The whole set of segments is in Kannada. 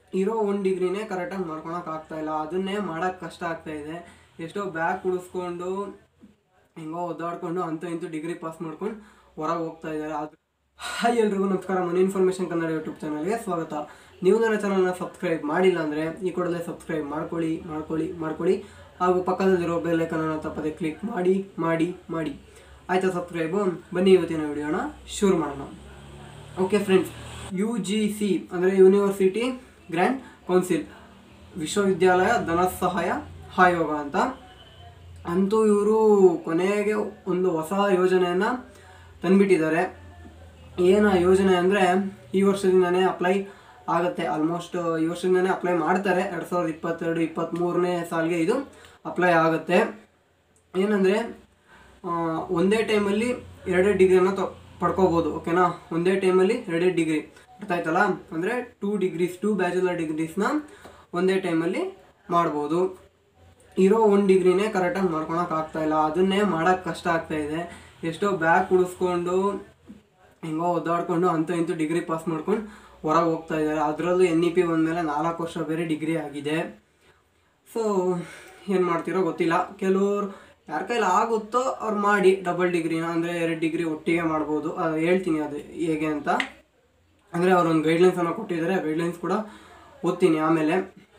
ಇರೋ ಒಂದು ಡಿಗ್ರಿನೇ ಕರೆಕ್ಟಾಗಿ ಮಾಡ್ಕೊಳಕ್ಕೆ ಆಗ್ತಾ ಇಲ್ಲ ಅದನ್ನೇ ಮಾಡೋಕ್ಕೆ ಕಷ್ಟ ಆಗ್ತಾ ಇದೆ ಎಷ್ಟೋ ಬ್ಯಾಗ್ ಉಳಿಸ್ಕೊಂಡು ಹೆಂಗೋ ಒದ್ದಾಡ್ಕೊಂಡು ಅಂತೂ ಇಂತೂ ಡಿಗ್ರಿ ಪಾಸ್ ಮಾಡ್ಕೊಂಡು ಹೊರಗೆ ಹೋಗ್ತಾ ಇದ್ದಾರೆ ಅದು ಹಾಯ್ ಎಲ್ರಿಗೂ ನಮಸ್ಕಾರ ಮನಿ ಇನ್ಫಾರ್ಮೇಷನ್ ಕನ್ನಡ ಯೂಟ್ಯೂಬ್ ಚಾನಲ್ಗೆ ಸ್ವಾಗತ ನೀವು ನನ್ನ ಚಾನಲ್ನ ಸಬ್ಸ್ಕ್ರೈಬ್ ಮಾಡಿಲ್ಲ ಅಂದರೆ ಈ ಕೂಡಲೇ ಸಬ್ಸ್ಕ್ರೈಬ್ ಮಾಡ್ಕೊಳ್ಳಿ ಮಾಡ್ಕೊಳ್ಳಿ ಮಾಡ್ಕೊಳ್ಳಿ ಹಾಗೂ ಪಕ್ಕದಲ್ಲಿರೋ ಬೆಲ್ಲೈಕನ್ನ ತಪ್ಪದೆ ಕ್ಲಿಕ್ ಮಾಡಿ ಮಾಡಿ ಮಾಡಿ ಆಯಿತಾ ಸಬ್ಸ್ಕ್ರೈಬು ಬನ್ನಿ ಇವತ್ತಿನ ವಿಡಿಯೋನ ಶುರು ಮಾಡೋಣ okay friends U G C ಅಂದರೆ ಯೂನಿವರ್ಸಿಟಿ ಗ್ರ್ಯಾಂಡ್ ಕೌನ್ಸಿಲ್ ವಿಶ್ವವಿದ್ಯಾಲಯ ಧನ ಸಹಾಯ ಆಯೋಗ ಅಂತ ಅಂತೂ ಇವರು ಕೊನೆಗೆ ಒಂದು ಹೊಸ ಯೋಜನೆಯನ್ನು ತಂದುಬಿಟ್ಟಿದ್ದಾರೆ ಏನು ಆ ಯೋಜನೆ ಅಂದರೆ ಈ ವರ್ಷದಿಂದನೇ ಅಪ್ಲೈ ಆಗುತ್ತೆ ಆಲ್ಮೋಸ್ಟ್ ಈ ವರ್ಷದಿಂದನೇ ಅಪ್ಲೈ ಮಾಡ್ತಾರೆ ಎರಡು ಸಾವಿರದ ಇಪ್ಪತ್ತೆರಡು ಇಪ್ಪತ್ತ್ಮೂರನೇ ಸಾಲಿಗೆ ಇದು ಅಪ್ಲೈ ಆಗುತ್ತೆ ಏನಂದರೆ ಒಂದೇ ಟೈಮಲ್ಲಿ ಎರಡೇ ಡಿಗ್ರಿನ ತ ಪಡ್ಕೋಬೋದು ಓಕೆನಾ ಒಂದೇ ಟೈಮಲ್ಲಿ ಎರಡೇ ಡಿಗ್ರಿ ಅರ್ಥ ಆಯ್ತಲ್ಲ ಅಂದರೆ ಟೂ ಡಿಗ್ರೀಸ್ ಟೂ ಬ್ಯಾಚುಲರ್ ಡಿಗ್ರೀಸ್ನ ಒಂದೇ ಟೈಮಲ್ಲಿ ಮಾಡ್ಬೋದು ಇರೋ ಒಂದು ಡಿಗ್ರಿನೇ ಕರೆಕ್ಟಾಗಿ ಮಾಡ್ಕೊಳಕ್ಕೆ ಆಗ್ತಾ ಇಲ್ಲ ಅದನ್ನೇ ಮಾಡೋಕ್ಕೆ ಕಷ್ಟ ಆಗ್ತಾ ಇದೆ ಎಷ್ಟೋ ಬ್ಯಾಗ್ ಉಳಿಸ್ಕೊಂಡು ಹೆಂಗೋ ಒದ್ದಾಡ್ಕೊಂಡು ಅಂತೂ ಇಂತೂ ಡಿಗ್ರಿ ಪಾಸ್ ಮಾಡ್ಕೊಂಡು ಹೊರಗೆ ಹೋಗ್ತಾ ಇದ್ದಾರೆ ಅದರಲ್ಲೂ ಎನ್ ಇ ಪಿ ಬಂದಮೇಲೆ ನಾಲ್ಕು ವರ್ಷ ಬೇರೆ ಡಿಗ್ರಿ ಆಗಿದೆ ಸೊ ಏನು ಮಾಡ್ತಿರೋ ಗೊತ್ತಿಲ್ಲ ಕೆಲವ್ರು ಯಾರ ಕೈಲಿ ಆಗುತ್ತೋ ಅವ್ರು ಮಾಡಿ ಡಬಲ್ ಡಿಗ್ರಿನ ಅಂದರೆ ಎರಡು ಡಿಗ್ರಿ ಒಟ್ಟಿಗೆ ಮಾಡ್ಬೋದು ಅದು ಹೇಳ್ತೀನಿ ಅದು ಹೇಗೆ ಅಂತ ಅಂದರೆ ಅವ್ರೊಂದು ಗೈಡ್ಲೈನ್ಸನ್ನು ಕೊಟ್ಟಿದ್ದಾರೆ ಗೈಡ್ಲೈನ್ಸ್ ಕೂಡ ಓದ್ತೀನಿ ಆಮೇಲೆ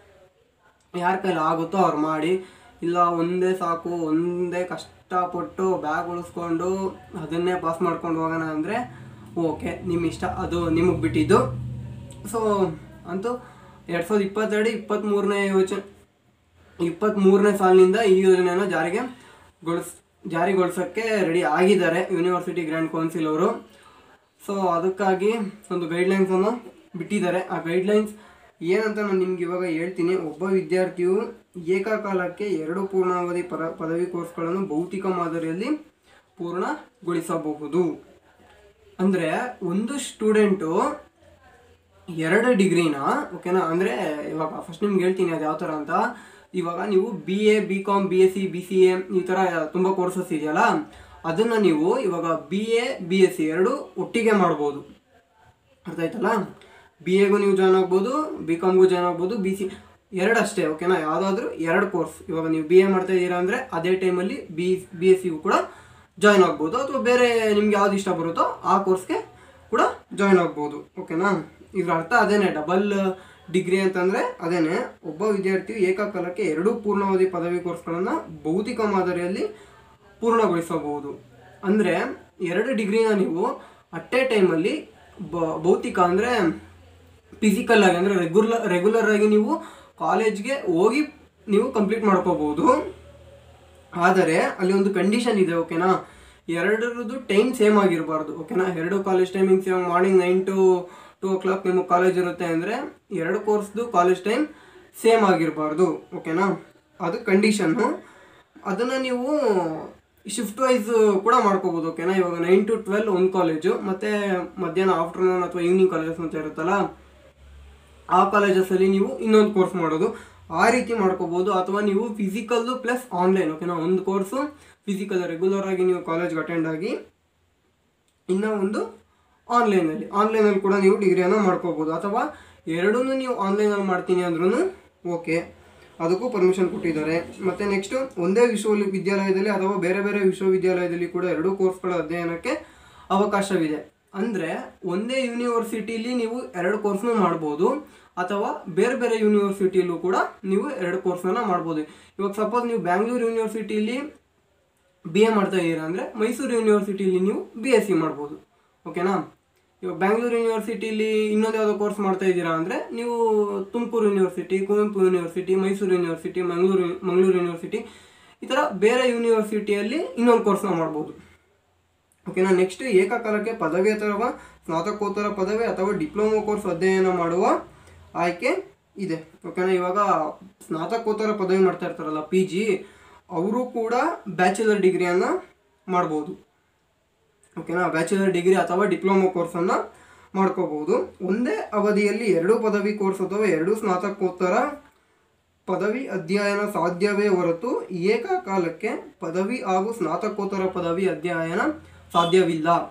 ಯಾರ ಕೈಲಿ ಆಗುತ್ತೋ ಅವ್ರು ಮಾಡಿ ಇಲ್ಲ ಒಂದೇ ಸಾಕು ಒಂದೇ ಕಷ್ಟಪಟ್ಟು ಬ್ಯಾಗ್ ಉಳಿಸ್ಕೊಂಡು ಅದನ್ನೇ ಪಾಸ್ ಮಾಡ್ಕೊಂಡು ಹೋಗೋಣ ಅಂದರೆ ಓಕೆ ನಿಮ್ಮ ಇಷ್ಟ ಅದು ನಿಮಗೆ ಬಿಟ್ಟಿದ್ದು ಸೊ ಅಂತೂ ಎರಡು ಸಾವಿರದ ಇಪ್ಪತ್ತೆರಡು ಇಪ್ಪತ್ತ್ಮೂರನೇ ಯೋಚನೆ ಇಪ್ಪತ್ತ್ಮೂರನೇ ಸಾಲಿನಿಂದ ಈ ಯೋಜನೆಯನ್ನು ಜಾರಿಗೆ ಗೊಳಿಸ್ ಜಾರಿಗೊಳಿಸೋಕ್ಕೆ ರೆಡಿ ಆಗಿದ್ದಾರೆ ಯೂನಿವರ್ಸಿಟಿ ಗ್ರ್ಯಾಂಡ್ ಕೌನ್ಸಿಲ್ ಅವರು ಸೊ ಅದಕ್ಕಾಗಿ ಒಂದು ಗೈಡ್ಲೈನ್ಸನ್ನು ಬಿಟ್ಟಿದ್ದಾರೆ ಆ ಗೈಡ್ಲೈನ್ಸ್ ಏನಂತ ನಾನು ನಿಮ್ಗೆ ಇವಾಗ ಹೇಳ್ತೀನಿ ಒಬ್ಬ ವಿದ್ಯಾರ್ಥಿಯು ಏಕಕಾಲಕ್ಕೆ ಎರಡು ಪೂರ್ಣಾವಧಿ ಪರ ಪದವಿ ಕೋರ್ಸ್ಗಳನ್ನು ಭೌತಿಕ ಮಾದರಿಯಲ್ಲಿ ಪೂರ್ಣಗೊಳಿಸಬಹುದು ಅಂದರೆ ಒಂದು ಸ್ಟೂಡೆಂಟು ಎರಡು ಡಿಗ್ರಿನ ಓಕೆನಾ ಅಂದರೆ ಇವಾಗ ಫಸ್ಟ್ ನಿಮ್ಗೆ ಹೇಳ್ತೀನಿ ಅದು ಯಾವ ಥರ ಅಂತ ಇವಾಗ ನೀವು B A B com B S C B C A ಈ ಥರ ತುಂಬ ಕೋರ್ಸಸ್ ಇದೆಯಲ್ಲ ಅದನ್ನು ನೀವು ಇವಾಗ B A B S C ಎರಡು ಒಟ್ಟಿಗೆ ಮಾಡ್ಬೋದು ಅರ್ಥ ಆಯ್ತಲ್ಲ ಬಿ ಎಗೂ ನೀವು ಜಾಯ್ನ್ ಆಗ್ಬೋದು ಬಿ ಕಾಮ್ಗೂ ಜಾಯ್ನ್ ಆಗ್ಬೋದು ಬಿ ಸಿ ಎರಡಷ್ಟೇ ಓಕೆನಾ ಯಾವುದಾದ್ರೂ ಎರಡು ಕೋರ್ಸ್ ಇವಾಗ ನೀವು ಬಿ ಎ ಮಾಡ್ತಾ ಇದ್ದೀರಾ ಅಂದರೆ ಅದೇ ಟೈಮಲ್ಲಿ ಬಿ ಬಿ ಎಸ್ ಸಿಗೂ ಕೂಡ ಜಾಯ್ನ್ ಆಗ್ಬೋದು ಅಥವಾ ಬೇರೆ ನಿಮ್ಗೆ ಯಾವ್ದು ಇಷ್ಟ ಬರುತ್ತೋ ಆ ಕೋರ್ಸ್ಗೆ ಕೂಡ ಜಾಯ್ನ್ ಆಗ್ಬೋದು ಓಕೆನಾ ಇದ್ರ ಅರ್ಥ ಅದೇನೆ ಡಬಲ್ ಡಿಗ್ರಿ ಅಂತಂದರೆ ಅದೇನೆ ಒಬ್ಬ ವಿದ್ಯಾರ್ಥಿಯು ಏಕಕಾಲಕ್ಕೆ ಎರಡೂ ಪೂರ್ಣಾವಧಿ ಪದವಿ ಕೋರ್ಸ್ಗಳನ್ನು ಭೌತಿಕ ಮಾದರಿಯಲ್ಲಿ ಪೂರ್ಣಗೊಳಿಸಬಹುದು ಅಂದರೆ ಎರಡು ಡಿಗ್ರಿನ ನೀವು ಅಟ್ ಎ ಟೈಮಲ್ಲಿ ಬ ಭೌತಿಕ ಅಂದರೆ ಫಿಸಿಕಲ್ ಆಗಿ ಅಂದರೆ ರೆಗ್ಯುಲರ್ ರೆಗ್ಯುಲರ್ ಆಗಿ ನೀವು ಕಾಲೇಜ್ಗೆ ಹೋಗಿ ನೀವು ಕಂಪ್ಲೀಟ್ ಮಾಡ್ಕೋಬಹುದು ಆದರೆ ಅಲ್ಲಿ ಒಂದು ಕಂಡೀಷನ್ ಇದೆ ಓಕೆನಾ ಎರಡರದ್ದು ಟೈಮ್ ಸೇಮ್ ಆಗಿರಬಾರ್ದು ಓಕೆನಾ ಎರಡು college timing same morning nine to two o'clock ನಿಮಗೆ ಕಾಲೇಜ್ ಇರುತ್ತೆ ಅಂದರೆ ಎರಡು ಕೋರ್ಸ್ದು ಕಾಲೇಜ್ ಟೈಮ್ ಸೇಮ್ ಆಗಿರಬಾರ್ದು ಓಕೆನಾ ಅದು ಕಂಡೀಷನ್ನು ಅದನ್ನು ನೀವು ಶಿಫ್ಟ್ ವೈಸ್ ಕೂಡ ಮಾಡ್ಕೋಬೋದು ಓಕೆನಾ ಇವಾಗ ನೈನ್ ಟು ಟ್ವೆಲ್ ಒಂದು ಕಾಲೇಜು ಮತ್ತು ಮಧ್ಯಾಹ್ನ ಆಫ್ಟರ್ನೂನ್ ಅಥವಾ ಈವ್ನಿಂಗ್ ಕಾಲೇಜಸ್ ಅಂತ ಇರುತ್ತಲ್ಲ ಆ ಕಾಲೇಜಸಲ್ಲಿ ನೀವು ಇನ್ನೊಂದು ಕೋರ್ಸ್ ಮಾಡೋದು ಆ ರೀತಿ ಮಾಡ್ಕೋಬೋದು ಅಥವಾ ನೀವು ಫಿಸಿಕಲ್ಲು ಪ್ಲಸ್ ಆನ್ಲೈನ್ ಓಕೆನಾ ಒಂದು ಕೋರ್ಸು ಫಿಸಿಕಲ್ ರೆಗ್ಯುಲರ್ ಆಗಿ ನೀವು ಕಾಲೇಜ್ಗೆ ಅಟೆಂಡ್ ಆಗಿ ಇನ್ನೂ ಒಂದು ಆನ್ಲೈನಲ್ಲಿ ಆನ್ಲೈನಲ್ಲಿ ಕೂಡ ನೀವು ಡಿಗ್ರಿಯನ್ನು ಮಾಡ್ಕೋಬೋದು ಅಥವಾ ಎರಡೂ ನೀವು ಆನ್ಲೈನಲ್ಲಿ ಮಾಡ್ತೀನಿ ಅಂದ್ರೂ ಓಕೆ ಅದಕ್ಕೂ ಪರ್ಮಿಷನ್ ಕೊಟ್ಟಿದ್ದಾರೆ ಮತ್ತು ನೆಕ್ಸ್ಟು ಒಂದೇ ವಿಶ್ವವಿದ್ಯಾಲಯದಲ್ಲಿ ಅಥವಾ ಬೇರೆ ಬೇರೆ ವಿಶ್ವವಿದ್ಯಾಲಯದಲ್ಲಿ ಕೂಡ ಎರಡೂ ಕೋರ್ಸ್ಗಳ ಅಧ್ಯಯನಕ್ಕೆ ಅವಕಾಶವಿದೆ ಅಂದರೆ ಒಂದೇ ಯೂನಿವರ್ಸಿಟಿಲಿ ನೀವು ಎರಡು ಕೋರ್ಸ್ನ ಮಾಡ್ಬೋದು ಅಥವಾ ಬೇರೆ ಬೇರೆ ಯೂನಿವರ್ಸಿಟಿಯಲ್ಲೂ ಕೂಡ ನೀವು ಎರಡು ಕೋರ್ಸ್ನ ಮಾಡ್ಬೋದು ಇವಾಗ ಸಪೋಸ್ ನೀವು ಬ್ಯಾಂಗ್ಳೂರು ಯೂನಿವರ್ಸಿಟಿಲಿ ಬಿ ಎ ಮಾಡ್ತಾ ಇದ್ದೀರಾ ಅಂದರೆ ಮೈಸೂರು ಯೂನಿವರ್ಸಿಟಿಲಿ ನೀವು ಬಿ ಎಸ್ ಸಿ ಮಾಡ್ಬೋದು ಓಕೆನಾ ಇವಾಗ ಬ್ಯಾಂಗ್ಳೂರು ಯೂನಿವರ್ಸಿಟಿಲಿ ಇನ್ನೊಂದು ಯಾವುದೋ ಕೋರ್ಸ್ ಮಾಡ್ತಾ ಇದ್ದೀರಾ ಅಂದರೆ ನೀವು Tumakuru university Kuvempu university Mysuru university Mangaluru Mangaluru university ಈ ಥರ ಬೇರೆ ಯೂನಿವರ್ಸಿಟಿಯಲ್ಲಿ ಇನ್ನೊಂದು ಕೋರ್ಸ್ನ ಮಾಡ್ಬೋದು ಓಕೆನಾ ನೆಕ್ಸ್ಟ್ ಏಕಕಾಲಕ್ಕೆ ಪದವಿ ಅಥವಾ ಸ್ನಾತಕೋತ್ತರ ಪದವಿ ಅಥವಾ ಡಿಪ್ಲೊಮಾ ಕೋರ್ಸ್ ಅಧ್ಯಯನ ಮಾಡುವ ಆಯ್ಕೆ ಇದೆ ಓಕೆನಾ ಇವಾಗ ಸ್ನಾತಕೋತ್ತರ ಪದವಿ ಮಾಡ್ತಾ ಇರ್ತಾರಲ್ಲ ಪಿ ಜಿ ಅವರು ಕೂಡ ಬ್ಯಾಚುಲರ್ ಡಿಗ್ರಿಯನ್ನು ಮಾಡ್ಬೋದು ಓಕೆನಾ ಬ್ಯಾಚುಲರ್ ಡಿಗ್ರಿ ಅಥವಾ ಡಿಪ್ಲೊಮಾ ಕೋರ್ಸನ್ನು ಮಾಡ್ಕೋಬಹುದು ಒಂದೇ ಅವಧಿಯಲ್ಲಿ ಎರಡು ಪದವಿ ಕೋರ್ಸ್ ಅಥವಾ ಎರಡು ಸ್ನಾತಕೋತ್ತರ ಪದವಿ ಅಧ್ಯಯನ ಸಾಧ್ಯವೇ ಹೊರತು ಏಕಕಾಲಕ್ಕೆ ಪದವಿ ಹಾಗೂ ಸ್ನಾತಕೋತ್ತರ ಪದವಿ ಅಧ್ಯಯನ ಸಾಧ್ಯವಿಲ್ಲ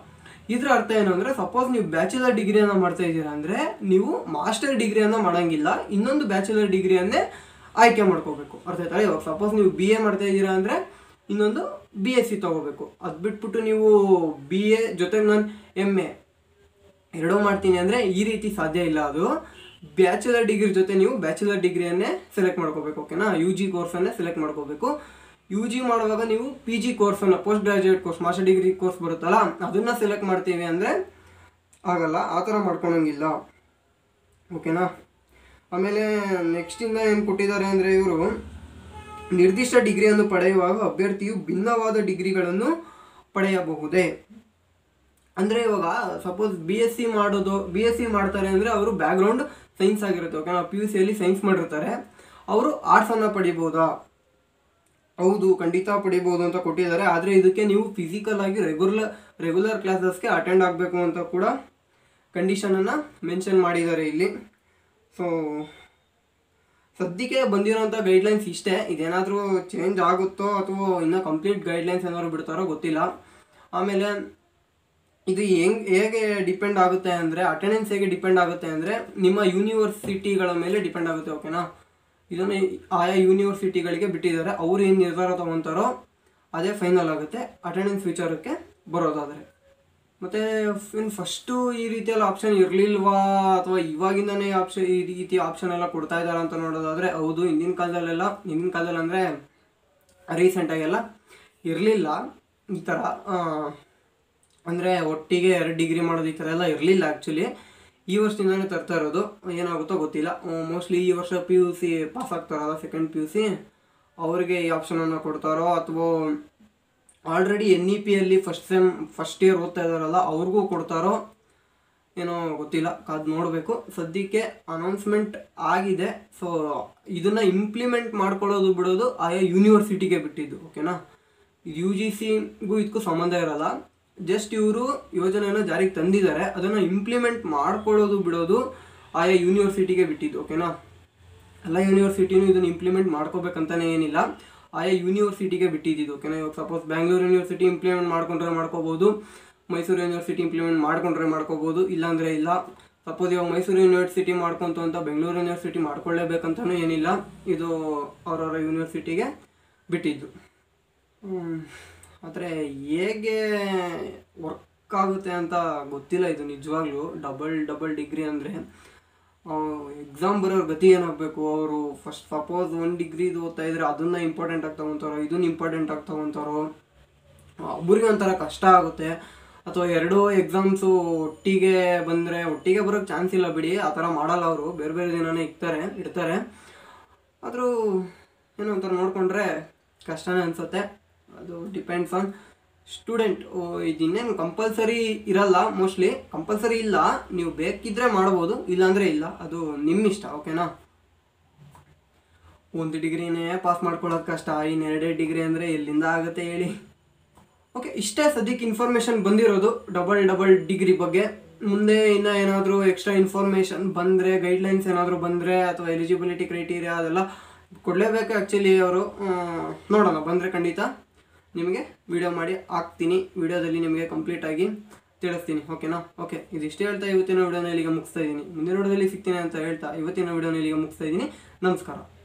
ಇದ್ರ ಅರ್ಥ ಏನು ಅಂದರೆ ಸಪೋಸ್ ನೀವು ಬ್ಯಾಚುಲರ್ ಡಿಗ್ರಿಯನ್ನು ಮಾಡ್ತಾ ಇದ್ದೀರಾ ಅಂದರೆ ನೀವು ಮಾಸ್ಟರ್ ಡಿಗ್ರಿಯನ್ನು ಮಾಡೋಂಗಿಲ್ಲ ಇನ್ನೊಂದು ಬ್ಯಾಚುಲರ್ ಡಿಗ್ರಿಯನ್ನೇ ಆಯ್ಕೆ ಮಾಡ್ಕೋಬೇಕು ಅರ್ಥ ಆಯ್ತಾ ಇವಾಗ ಸಪೋಸ್ ನೀವು ಬಿ ಎ ಮಾಡ್ತಾ ಇದ್ದೀರಾ ಅಂದರೆ ಇನ್ನೊಂದು ಬಿ ಎಸ್ ಸಿ ತೊಗೋಬೇಕು ಅದು ಬಿಟ್ಬಿಟ್ಟು ನೀವು ಬಿ ಎ ಜೊತೆಗೆ ನಾನು ಎಮ್ ಎ ಎರಡೂ ಮಾಡ್ತೀನಿ ಅಂದರೆ ಈ ರೀತಿ ಸಾಧ್ಯ ಇಲ್ಲ ಅದು ಬ್ಯಾಚುಲರ್ ಡಿಗ್ರಿ ಜೊತೆ ನೀವು ಬ್ಯಾಚುಲರ್ ಡಿಗ್ರಿಯನ್ನೇ ಸೆಲೆಕ್ಟ್ ಮಾಡ್ಕೋಬೇಕು ಓಕೆನಾ ಯು ಜಿ ಕೋರ್ಸನ್ನೇ ಸೆಲೆಕ್ಟ್ ಮಾಡ್ಕೋಬೇಕು ಯು ಜಿ ಮಾಡುವಾಗ ನೀವು ಪಿ ಜಿ ಕೋರ್ಸನ್ನು post graduate course master degree course ಬರುತ್ತಲ್ಲ ಅದನ್ನು ಸೆಲೆಕ್ಟ್ ಮಾಡ್ತೀವಿ ಅಂದರೆ ಆಗಲ್ಲ ಆ ಥರ ಮಾಡ್ಕೊಳಂಗಿಲ್ಲ ಓಕೆನಾ ಆಮೇಲೆ ನೆಕ್ಸ್ಟಿಂದ ಏನು ಕೊಟ್ಟಿದ್ದಾರೆ ಅಂದರೆ ಇವರು ನಿರ್ದಿಷ್ಟ ಡಿಗ್ರಿಯನ್ನು ಪಡೆಯುವಾಗ ಅಭ್ಯರ್ಥಿಯು ಭಿನ್ನವಾದ ಡಿಗ್ರಿಗಳನ್ನು ಪಡೆಯಬಹುದೇ ಅಂದರೆ ಇವಾಗ ಸಪೋಸ್ ಬಿ ಎಸ್ ಸಿ ಮಾಡೋದು ಬಿ ಎಸ್ ಸಿ ಮಾಡ್ತಾರೆ ಅಂದರೆ ಅವರು ಬ್ಯಾಕ್ಗ್ರೌಂಡ್ ಸೈನ್ಸ್ ಆಗಿರುತ್ತೆ ಓಕೆನಾ ಪಿ ಯು ಸಿಯಲ್ಲಿ ಸೈನ್ಸ್ ಮಾಡಿರ್ತಾರೆ ಅವರು ಆರ್ಟ್ಸನ್ನು ಪಡಿಬೋದಾ ಹೌದು ಖಂಡಿತ ಪಡಿಬೋದು ಅಂತ ಕೊಟ್ಟಿದ್ದಾರೆ ಆದರೆ ಇದಕ್ಕೆ ನೀವು ಫಿಸಿಕಲ್ ಆಗಿ ರೆಗ್ಯುಲರ್ ರೆಗ್ಯುಲರ್ ಕ್ಲಾಸಸ್ಗೆ ಅಟೆಂಡ್ ಆಗಬೇಕು ಅಂತ ಕೂಡ ಕಂಡೀಷನನ್ನು ಮೆನ್ಷನ್ ಮಾಡಿದ್ದಾರೆ ಇಲ್ಲಿ ಸೊ ಸದ್ಯಕ್ಕೆ ಬಂದಿರೋಂಥ ಗೈಡ್ಲೈನ್ಸ್ ಇಷ್ಟೇ ಇದೇನಾದರೂ ಚೇಂಜ್ ಆಗುತ್ತೋ ಅಥವಾ ಇನ್ನೂ ಕಂಪ್ಲೀಟ್ ಗೈಡ್ಲೈನ್ಸ್ ಏನಾದ್ರು ಬಿಡ್ತಾರೋ ಗೊತ್ತಿಲ್ಲ ಆಮೇಲೆ ಇದು ಹೆಂಗ್ ಹೇಗೆ ಡಿಪೆಂಡ್ ಆಗುತ್ತೆ ಅಂದರೆ ಅಟೆಂಡೆನ್ಸ್ ಹೇಗೆ ಡಿಪೆಂಡ್ ಆಗುತ್ತೆ ಅಂದರೆ ನಿಮ್ಮ ಯೂನಿವರ್ಸಿಟಿಗಳ ಮೇಲೆ ಡಿಪೆಂಡ್ ಆಗುತ್ತೆ ಓಕೆನಾ ಇದನ್ನು ಆಯಾ ಯೂನಿವರ್ಸಿಟಿಗಳಿಗೆ ಬಿಟ್ಟಿದ್ದಾರೆ ಅವ್ರು ಏನು ನಿರ್ಧಾರ ತಗೊತಾರೋ ಅದೇ ಫೈನಲ್ ಆಗುತ್ತೆ ಅಟೆಂಡೆನ್ಸ್ ವಿಚಾರಕ್ಕೆ ಬರೋದಾದರೆ ಮತ್ತು ಇನ್ನು ಫಸ್ಟು ಈ ರೀತಿಯಲ್ಲಿ ಆಪ್ಷನ್ ಇರಲಿಲ್ವಾ ಅಥವಾ ಇವಾಗಿಂದನೇ ಆಪ್ಷನ್ ಈ ರೀತಿ ಆಪ್ಷನ್ ಎಲ್ಲ ಕೊಡ್ತಾ ಇದ್ದಾರೆ ಅಂತ ನೋಡೋದಾದರೆ ಹೌದು ಹಿಂದಿನ ಕಾಲದಲ್ಲೆಲ್ಲ ಹಿಂದಿನ ಕಾಲದಲ್ಲಿ ಅಂದರೆ ರೀಸೆಂಟಾಗೆಲ್ಲ ಇರಲಿಲ್ಲ ಈ ಥರ ಅಂದರೆ ಒಟ್ಟಿಗೆ ಎರಡು ಡಿಗ್ರಿ ಮಾಡೋದು ಈ ಥರ ಎಲ್ಲ ಇರಲಿಲ್ಲ ಆ್ಯಕ್ಚುಲಿ ಈ ವರ್ಷದಿಂದನೇ ತರ್ತಾ ಇರೋದು ಏನಾಗುತ್ತೋ ಗೊತ್ತಿಲ್ಲ ಮೋಸ್ಟ್ಲಿ ಈ ವರ್ಷ ಪಿ ಯು ಸಿ ಪಾಸ್ ಆಗ್ತಾರಲ್ಲ ಸೆಕೆಂಡ್ ಪಿ ಯು ಸಿ ಅವ್ರಿಗೆ ಈ ಆಪ್ಷನನ್ನು ಕೊಡ್ತಾರೋ ಅಥವಾ ಆಲ್ರೆಡಿ ಎನ್ ಇ ಪಿಯಲ್ಲಿ ಫಸ್ಟ್ ಸೆಮ್ ಫಸ್ಟ್ ಇಯರ್ ಓದ್ತಾ ಇದ್ದಾರಲ್ಲ ಅವ್ರಿಗೂ ಕೊಡ್ತಾರೋ ಏನೋ ಗೊತ್ತಿಲ್ಲ ಕಾದು ನೋಡಬೇಕು ಸದ್ಯಕ್ಕೆ ಅನೌನ್ಸ್ಮೆಂಟ್ ಆಗಿದೆ ಸೊ ಇದನ್ನು ಇಂಪ್ಲಿಮೆಂಟ್ ಮಾಡ್ಕೊಳ್ಳೋದು ಬಿಡೋದು ಆಯಾ ಯೂನಿವರ್ಸಿಟಿಗೆ ಬಿಟ್ಟಿದ್ದು ಓಕೆನಾ ಯು ಜಿ ಸಿಗೂ ಇದಕ್ಕೂ ಸಂಬಂಧ ಇರಲ್ಲ ಜಸ್ಟ್ ಇವರು ಯೋಜನೆಯನ್ನು ಜಾರಿಗೆ ತಂದಿದ್ದಾರೆ ಅದನ್ನು ಇಂಪ್ಲಿಮೆಂಟ್ ಮಾಡ್ಕೊಳ್ಳೋದು ಬಿಡೋದು ಆಯಾ ಯೂನಿವರ್ಸಿಟಿಗೆ ಬಿಟ್ಟಿದ್ದು ಓಕೆನಾ ಎಲ್ಲ ಯೂನಿವರ್ಸಿಟಿನೂ ಇದನ್ನು ಇಂಪ್ಲಿಮೆಂಟ್ ಮಾಡ್ಕೋಬೇಕಂತಾನೆ ಏನಿಲ್ಲ ಆಯಾ ಯೂನಿವರ್ಸಿಟಿಗೆ ಬಿಟ್ಟಿದ್ದು ಓಕೆನಾ ಇವಾಗ ಸಪೋಸ್ ಬ್ಯಾಂಗ್ಳೂರು ಯೂನಿವರ್ಸಿಟಿ ಇಂಪ್ಲಿಮೆಂಟ್ ಮಾಡ್ಕೊಂಡ್ರೆ ಮಾಡ್ಕೋಬೋದು ಮೈಸೂರು ಯೂನಿವರ್ಸಿಟಿ ಇಂಪ್ಲಿಮೆಂಟ್ ಮಾಡ್ಕೊಂಡ್ರೆ ಮಾಡ್ಕೋಬೋದು ಇಲ್ಲಾಂದರೆ ಇಲ್ಲ ಸಪೋಸ್ ಇವಾಗ ಮೈಸೂರು ಯೂನಿವರ್ಸಿಟಿ ಮಾಡ್ಕೊಂತ ಅಂತ ಬೆಂಗಳೂರು ಯೂನಿವರ್ಸಿಟಿ ಮಾಡ್ಕೊಳ್ಳೇಬೇಕಂತನೂ ಏನಿಲ್ಲ ಇದು ಅವರವರ ಯೂನಿವರ್ಸಿಟಿಗೆ ಬಿಟ್ಟಿದ್ದು ಆದರೆ ಹೇಗೆ ವರ್ಕ್ ಆಗುತ್ತೆ ಅಂತ ಗೊತ್ತಿಲ್ಲ ಇದು ನಿಜವಾಗ್ಲೂ ಡಬಲ್ ಡಬಲ್ ಡಿಗ್ರಿ ಅಂದರೆ ಎಕ್ಸಾಮ್ ಬರೋರ್ ಗತಿ ಏನಾಗಬೇಕು ಅವರು ಫಸ್ಟ್ ಸಪೋಸ್ ಒಂದು ಡಿಗ್ರಿದು ಓದ್ತಾ ಇದ್ರೆ ಅದನ್ನ ಇಂಪಾರ್ಟೆಂಟ್ ಆಗಿ ತಗೊತಾರೋ ಇದನ್ನ ಇಂಪಾರ್ಟೆಂಟ್ ಆಗಿ ತಗೊತಾರೋ ಒಬ್ಬರಿಗೆ ಒಂಥರ ಕಷ್ಟ ಆಗುತ್ತೆ ಅಥವಾ ಎರಡೂ ಎಕ್ಸಾಮ್ಸು ಒಟ್ಟಿಗೆ ಬಂದರೆ ಒಟ್ಟಿಗೆ ಬರೋಕ್ಕೆ ಚಾನ್ಸ್ ಇಲ್ಲ ಬಿಡಿ ಆ ಥರ ಮಾಡಲ್ಲ ಅವರು ಬೇರೆ ಬೇರೆ ದಿನನೇ ಇರ್ತಾರೆ ಇಡ್ತಾರೆ ಆದರೂ ಏನೋ ಒಂಥರ ನೋಡಿಕೊಂಡ್ರೆ ಕಷ್ಟನೇ ಅನಿಸುತ್ತೆ ಅದು ಡಿಪೆಂಡ್ಸ್ ಆನ್ ಸ್ಟೂಡೆಂಟ್ ಇದಿನ್ನೇನು ಕಂಪಲ್ಸರಿ ಇರಲ್ಲ ಮೋಸ್ಟ್ಲಿ ಕಂಪಲ್ಸರಿ ಇಲ್ಲ ನೀವು ಬೇಕಿದ್ರೆ ಮಾಡ್ಬೋದು ಇಲ್ಲಾಂದರೆ ಇಲ್ಲ ಅದು ನಿಮ್ಮ ಇಷ್ಟ ಓಕೆನಾ ಒಂದು ಡಿಗ್ರಿನೇ ಪಾಸ್ ಮಾಡ್ಕೊಳ್ಳೋದು ಕಷ್ಟ ಇನ್ನೆರಡೇ ಡಿಗ್ರಿ ಅಂದರೆ ಎಲ್ಲಿಂದ ಆಗುತ್ತೆ ಹೇಳಿ ಓಕೆ ಇಷ್ಟೇ ಸದ್ಯಕ್ಕೆ ಇನ್ಫಾರ್ಮೇಷನ್ ಬಂದಿರೋದು ಡಬಲ್ ಡಬಲ್ ಡಿಗ್ರಿ ಬಗ್ಗೆ ಮುಂದೆ ಇನ್ನೂ ಏನಾದರೂ ಎಕ್ಸ್ಟ್ರಾ ಇನ್ಫಾರ್ಮೇಷನ್ ಬಂದರೆ ಗೈಡ್ಲೈನ್ಸ್ ಏನಾದರೂ ಬಂದರೆ ಅಥವಾ ಎಲಿಜಿಬಿಲಿಟಿ ಕ್ರೈಟೀರಿಯಾ ಅದೆಲ್ಲ ಕೊಡಲೇಬೇಕು ಆ್ಯಕ್ಚುಲಿ ಅವರು ನೋಡೋಣ ಬಂದರೆ ಖಂಡಿತ ನಿಮಗೆ ವಿಡಿಯೋ ಮಾಡಿ ಹಾಕ್ತೀನಿ ವಿಡಿಯೋದಲ್ಲಿ ನಿಮಗೆ ಕಂಪ್ಲೀಟಾಗಿ ತಿಳಿಸ್ತೀನಿ ಓಕೆನಾ ಓಕೆ ಇದಿಷ್ಟೇ ಹೇಳ್ತಾ ಇವತ್ತಿನ ವಿಡಿಯೋನ ಇಲ್ಲಿಗೆ ಮುಗಿಸ್ತಾ ಇದ್ದೀನಿ ಮುಂದಿನ ವಿಡಿಯೋದಲ್ಲಿ ಸಿಗ್ತೀನಿ ಅಂತ ಹೇಳ್ತಾ ಇವತ್ತಿನ ವಿಡಿಯೋನ ಇಲ್ಲಿಗೆ ಮುಗಿಸ್ತಾ ಇದ್ದೀನಿ ನಮಸ್ಕಾರ